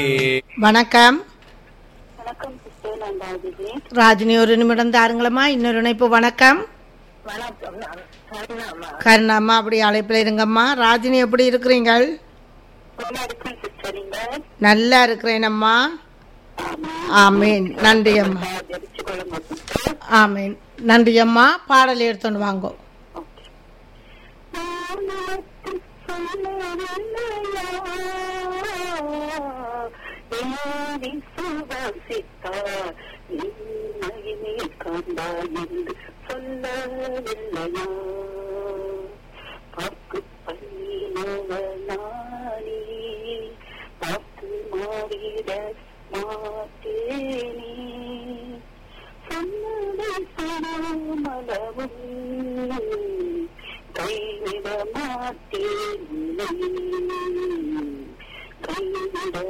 வணக்கம் வணக்கம் சிஸ்டர் நான் ராஜினி ராஜினி ஒரு நிமிடம் தாருங்களம்மா இன்னொரு இணைப்பு வணக்கம் வணக்கம் நான் கருணாமா கருணாம்மா அப்படி அழைப்பில் இருங்கம்மா ராஜினி எப்படி இருக்கிறீங்கள் நல்லா இருக்கேன் சிஸ்டர் நீங்க நல்லா இருக்கிறேனம்மா ஆமீன் நன்றி அம்மா தெரிச்சு கொள்ளுங்க சிஸ்டர் ஆமீன் நன்றி அம்மா பாடல் எடுத்துன்னு வாங்கோ ஓகே வானத்து சொல்லவில்லையா, ஏறி சுவாசித்தார், நின்மையினை காண்பாய் என்று சொல்லவில்லையா பார்க்கு பண்ணினவனானே பார்த்து மாறிட மாட்டேனே சொன்னதை சொல்லாமலவும் கைவிட மாட்டேன் உன்னை. கைவிட